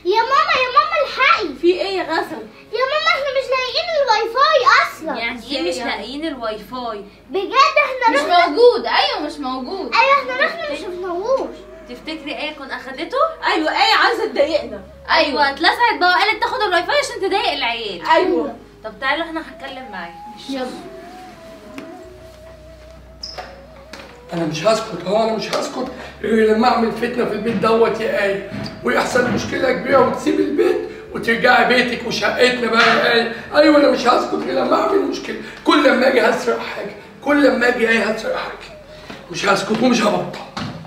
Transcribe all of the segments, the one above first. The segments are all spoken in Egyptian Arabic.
يا ماما يا ماما الحقي في ايه يا غزل يا ماما احنا مش لاقيين الواي فاي اصلا يعني ايه مش لاقيين الواي فاي بجد احنا مش رحنا موجود ايوه مش موجود ايوه احنا رحنا ما شفناهوش تفتكري ايه كون اخدته ايوه ايه عايزه تضايقنا ايوه اتلسعت بقى وقالت تاخد الواي فاي عشان تضايق العيال ايوه طب تعالوا احنا هنتكلم معاه انا مش هسكت اه انا مش هسكت غير لما اعمل فتنه في البيت دوت يا ايه ويحصل مشكله كبيره وتسيب البيت وترجعي بيتك وشقتنا بقى يا ايه ايوه انا مش هسكت غير لما اعمل مشكله كل لما اجي هسرق حاجه كل لما اجي ايه هسرق حاجه مش هسكت ومش هبطل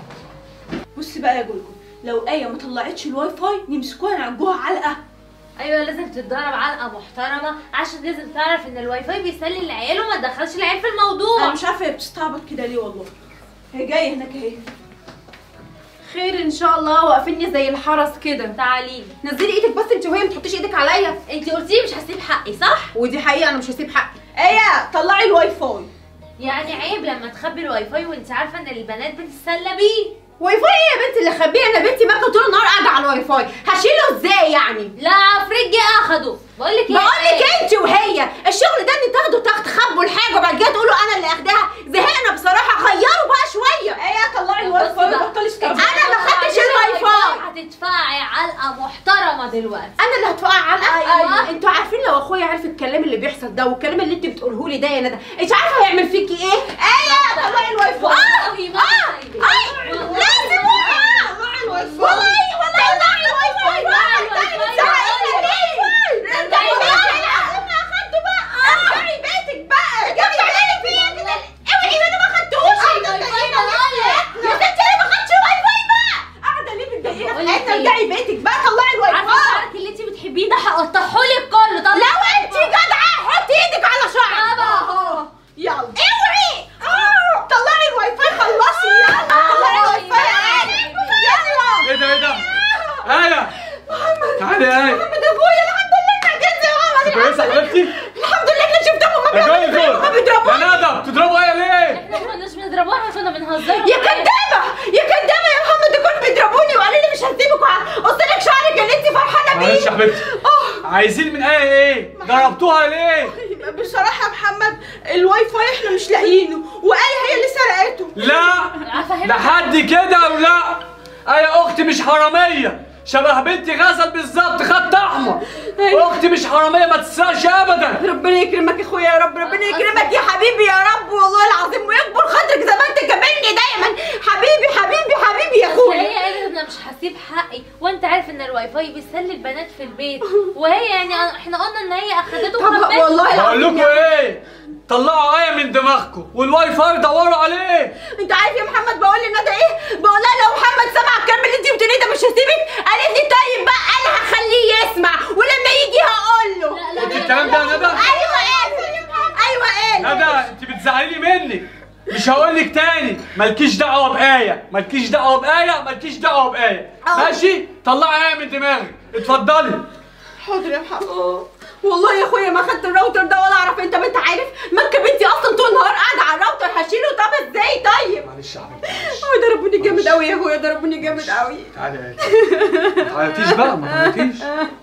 بصي بقى يا جولجو لو ايه ما طلعتش الواي فاي نمسكوها نعجوها علقه ايوه لازم تتضرب علقه محترمه عشان لازم تعرف ان الواي فاي بيسلي العيال وما تدخلش العيال في انا الموضوع مش عارفه هي بتستعبط كده ليه والله هي جايه هناك اهي خير ان شاء الله واقفيني زي الحرس كده تعالي نزلي ايدك بس انت وهي ما تحطيش ايدك عليا انت قلتي مش هسيب حقي صح ودي حقيقه انا مش هسيب حقي ايه طلعي الواي فاي يعني عيب لما تخبي الواي فاي وانت عارفه ان البنات بتتسلى بيه واي فاي ايه يا بنتي اللي خبيه انا بنتي ماكله طول النهار قاعده على الواي فاي هشيله ازاي يعني لا عفريت جه اخده بقول لك بقول لك انت وهي الشغل ده ان تاخدوا تاخد تخبوا الحاجه وبعد كده تقولوا انا اللي اخدها زهقنا بصراحه غيروا بقى شويه ايه طلعي الواي فاي وبطلي استعباط أنا ما خدتش الواي فاي. هتدفعي علقه محترمه دلوقتي انا اللي هدفعها علقه أيوة. انتوا عارفين لو اخويا عارف الكلام اللي بيحصل ده والكلام اللي انت بتقوله لي ده يا ندى انت عارفه هيعمل فيكي ايه ايه طلعي الواي فاي والله ما اه هسيبك. اي والله. لازم طلعي الواي فاي والله والله طلعي الواي فاي طلعي الواي فاي. بتزعقيني ليه؟ رجعي بيتك ما اخدته بقى رجعي بيتك بقى رجعي تعملي فيا كده اوعي انا ما خدتوش الواي فاي ده غالي. يا ستي انا ما خدتش الواي فاي بقى قاعده ليه متضايقه بقول في لك حته إيه؟ ارجعي بيتك بقى طلعي الواي عارفه فاي الشعر اللي انت بتحبيه ده هقطعهولك كله طب لو انت جدعه حطي ايدك على شعرك اهو يلا اوعي طلعي الواي فاي خلصي يلا طلعي الواي فاي يلا ايه ده ايه ده؟ آية تعالي يا آية محمد ابويا الحمد لله انك جيت يا ماما كويسة يا حبيبتي؟ الحمد لله انك شفتهم يا هما جوي بيعملوا هما جوي بيضربوني يا ندى بتضربوا آية ليه؟ احنا ما كناش بنضربوها احنا كنا بنهزر يا كدابه يا كدابه يا محمد دول بيضربوني وقالوا لي مش هسيبك وقصت لك شعرك اللي انت فرحانه معلش بيه يا حبيبتي عايزين من آية ايه؟ ضربتوها ليه؟ بصراحه يا محمد الواي فاي احنا مش لاقيينه وايه هي اللي سرقته لا هفهمك لحد كده ولا آية أختي مش حرامية شبه بنتي غزل بالظبط خط أحمر أختي مش حرامية ما تسرقش أبدا ربنا يكرمك يا اخويا يا رب ربنا يكرمك يا حبيبي يا رب والله العظيم ويكبر خاطرك زي ما انت كملني دايما حبيبي حبيبي حبيبي يا بس اخويا هي قالت انا مش هسيب حقي وانت عارف ان الواي فاي بيسلي البنات في البيت وهي يعني احنا قلنا ان هي اخدته طب وخبته والله بقول العظيم لكم يا- ايه؟ طلعوا آية من دماغكم والواي فاي دوروا عليه انت عارف يا محمد بقول لندى ايه بقول لها لو محمد سمع الكلام اللي انت بتقوليه ده مش هسيبك قالت لي طيب بقى انا هخليه يسمع ولما يجي هقول له لا لا قلت لا الكلام ده يا ندى؟ ايوه ايه ايوه ايه ندى انت بتزعلي مني مش هقول لك تاني مالكيش دعوه بآية مالكيش دعوه بآية مالكيش دعوه بآية اه. ماشي طلعي آية من دماغك اتفضلي حاضر يا محمد والله يا اخويا ما خدت الراوتر ده ولا اعرف انت ما انت عارف مكه بنتي اصلا طول النهار قاعده على الراوتر هشيله طب ازاي طيب معلش يا حبيبتي معلش. اه ده ربنا جامد قوي يا اخويا ده ربنا جامد قوي تعالي يا آية. ما تعيطيش بقى ما تعيطيش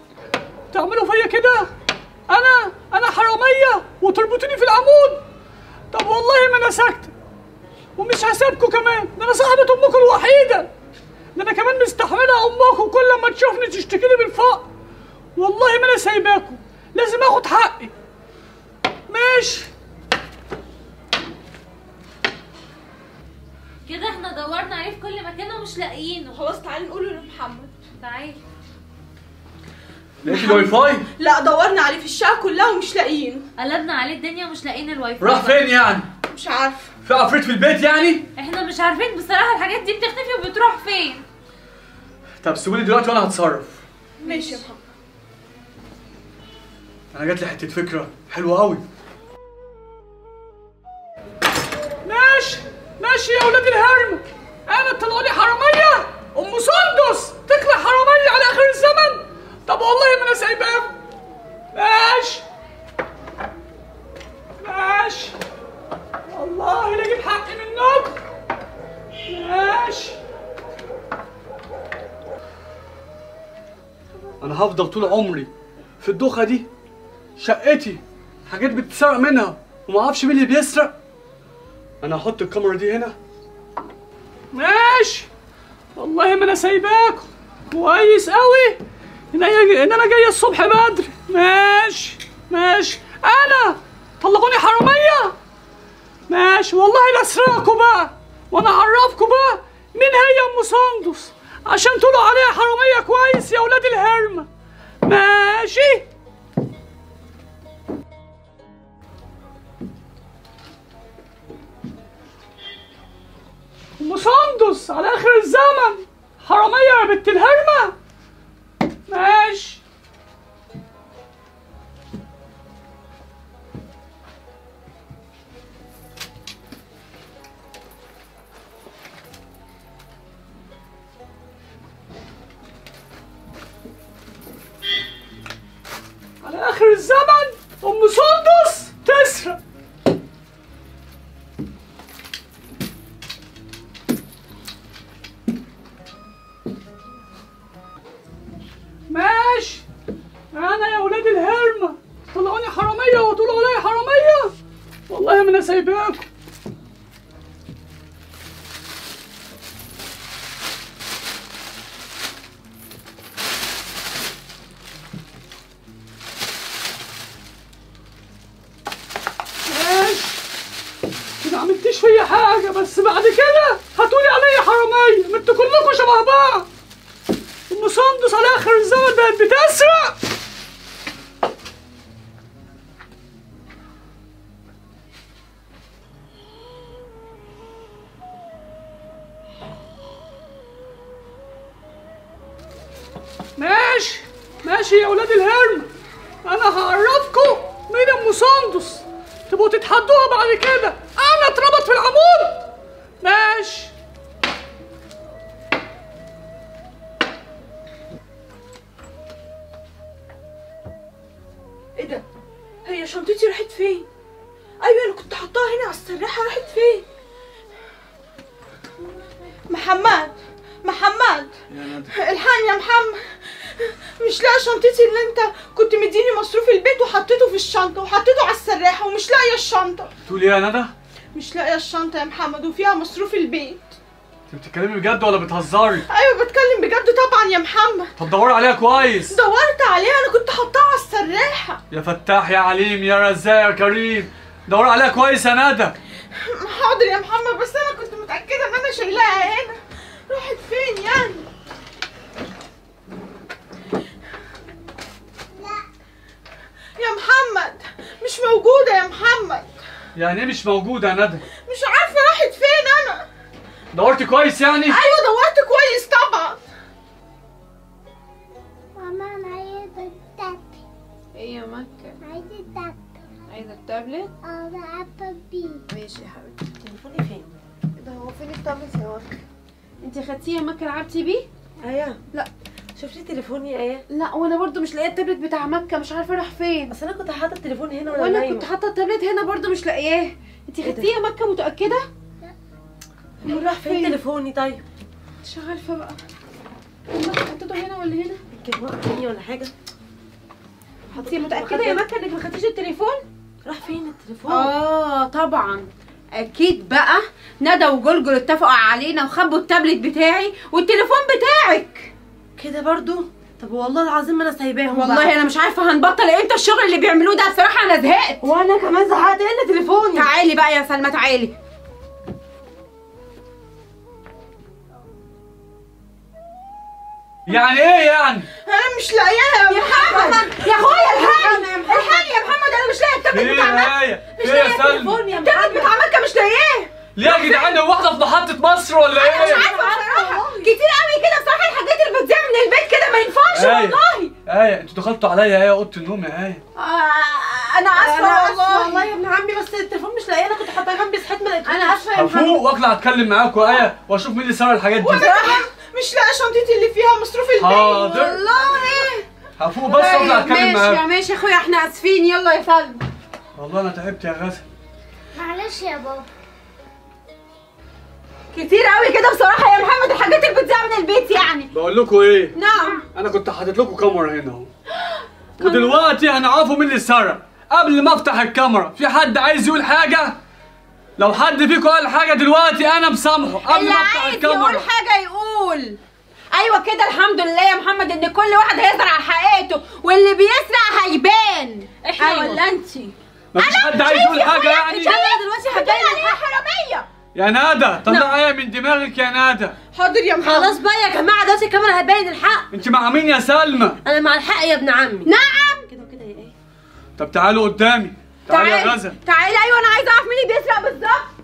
تعملوا فيا كده انا انا حراميه وتربطوني في العمود طب والله ما انا ساكته ومش هسيبكم كمان ده انا صاحبه امكم الوحيده ده انا كمان مستحمله امكم كل ما تشوفني تشتكي لي بالفقر والله ما انا سايباكم لازم اخد حقي ماشي كده احنا دورنا عليه في كل مكان ومش لاقيينه خلاص تعالي نقوله لمحمد تعالي لقيت الواي فاي لا دورنا عليه في الشقه كلها ومش لاقيينه قلبنا عليه الدنيا ومش لاقيين الواي فاي راح فين يعني مش عارفه في عفريت في البيت يعني احنا مش عارفين بصراحه الحاجات دي بتختفي وبتروح فين طب سيبولي دلوقتي وانا هتصرف ماشي يا محمد انا جات لي حته فكره حلوه قوي ماشي ماشي يا اولاد الهرم انا طلعوا لي حراميه ام سندس تطلع حراميه على اخر الزمن طب والله ما انا سايباكم ماشي ماشي والله لا اجيب حقي منكم ماشي انا هفضل طول عمري في الدوخه دي شقتي حاجات بتتسرق منها وما اعرفش مين اللي بيسرق انا هحط الكاميرا دي هنا ماشي والله ما انا سايباكم كويس قوي ان أنا- ان انا جاي الصبح بدري ماشي ماشي انا طلعوني حراميه ماشي والله لا اسرقكم بقى وانا اعرفكم بقى مين هي ام سندس عشان تقولوا عليها حراميه كويس يا ولاد الهرمه ماشي ام سندس على اخر الزمن حراميه يا بنت الهرمه ماشي على اخر الزمن ام سندس تسرق ماشي انا يا ولاد الهرمه طلعوني حراميه وتقولوا عليا حراميه والله ما انا سايباكم ماشي ما عملتيش فيا حاجه بس بعد كده هتقولي عليا حراميه ما انتوا كلكم شبه بعض ام سندس على اخر الزمن بقت بتسرق ماشي ماشي يا ولاد الهرم انا هعرفكم مين ام سندس تبقوا تتحدوها بعد كده انا اتربط في العمود ماشي ايه ده هي شنطتي راحت فين ايوه انا كنت حطاها هنا على السراحه راحت فين محمد محمد الحقني يا محمد مش لاقي شنطتي اللي انت كنت مديني مصروف البيت وحطيته في الشنطه وحطيته على السراحه ومش لاقيه الشنطه تقول ايه يا ندى مش لاقيه الشنطه يا محمد وفيها مصروف البيت انت بتتكلمي بجد ولا بتهزري ايوه بتكلم بجد طبعا يا محمد طب دوري عليها كويس دورت عليها انا كنت حطاها على السراحه يا فتاح يا عليم يا رزاق يا كريم دوري عليها كويس يا ندى حاضر يا محمد بس انا كنت متاكده ان انا شايلاها هنا راحت فين يعني يا محمد مش موجوده يا محمد يعني ايه مش موجوده يا ندى مش عارفه راحت فين انا دورتي كويس يعني ايوه دورت كويس طبعا ماما انا عايزه التاب ايه يا مكة عايزه التاب عايزة التابلت انا العب بيه ماشي يا حبيبتي تليفوني فين ده هو فين التابلت يا مكة انت خدتيه يا مكة لعبتي بيه ايه لا. شفتي تليفوني يا ايه لا وانا برضو مش لاقيه التابلت بتاع مكة مش عارفه راح فين اصل انا كنت حاطه التليفون هنا وانا وانا نايمه كنت حاطه التابلت هنا برضو مش لاقياه انت خدتيه يا مكة متأكدة راح فين تليفوني طيب مش عارفه بقى مكة حطيته هنا ولا هنا يمكن وقع مني ولا حاجه انت متأكدة يا مكة انك ما خدتيش التليفون راح فين التليفون اه طبعا اكيد بقى ندى وجلجل اتفقوا علينا وخبوا التابلت بتاعي والتليفون بتاعك كده برضو طب والله العظيم ما انا سايباهم والله بقى. انا مش عارفه هنبطل امتى الشغل اللي بيعملوه ده بصراحه انا زهقت وانا كمان زهقت الا تليفوني تعالي بقى يا سلمى تعالي يعني ايه يعني انا مش لاقياها يا محمد يا اخويا الحقني الحقني يا محمد انا مش لاقي التابلت ايه بتاع مكة يا ايه ايه يا سلمى التابلت بتاع مكة مش لاقياه ليه يا جدعان هو واحده في محطه مصر ولا انا مش ايه عارفه بصراحه كتير قوي كده بصراحه الحاجات اللي بتضيع من البيت كده ما ينفعش ايه والله ايه انتوا دخلتوا عليا ايه اوضه النوم يا ايه آه انا اسفه انا والله والله يا ابن عمي بس التليفون مش لاقيه انا كنت حاطاه جنبي صحيت ما لقيتهوش انا اسفه يا محمد هفوق واطلع اتكلم معاكم ايه واشوف مين اللي سرق الحاجات دي بصراحه مش لاقيه شنطتي اللي فيها مصروف البيت حاضر والله هفوق بس واطلع اتكلم ماشي يا معاكم ماشي يا اخويا احنا اسفين يلا يا سلمى والله انا تعبت يا غزل معلش يا بابا كتير قوي كده بصراحه يا محمد الحاجات اللي بتذاع من البيت يعني بقول لكم ايه نعم انا كنت حاطط لكم كاميرا هنا اهو ودلوقتي هنعرفوا مين اللي سرق قبل ما افتح الكاميرا في حد عايز يقول حاجه لو حد فيكم قال حاجه دلوقتي انا مسامحه قبل اللي ما افتح عايز يقول الكاميرا حاجه يقول ايوه كده الحمد لله يا محمد ان كل واحد هيزرع حقيقته واللي بيسرق هيبان احنا أيوة. ولا انتي مفيش حد عايز يقول حاجه يعني انت دلوقتي هتقولي هتبين عليها حراميه يا ندى طلعي من دماغك يا ندى حاضر يا محمد خلاص بقى يا جماعه دلوقتي الكاميرا هتبين الحق انت مع مين يا سلمى انا مع الحق يا ابن عمي نعم كده وكده يا ايه طب تعالوا قدامي تعالي يا تعالي غزل تعالي ايوه انا عايزه اعرف مين اللي بيسرق بالظبط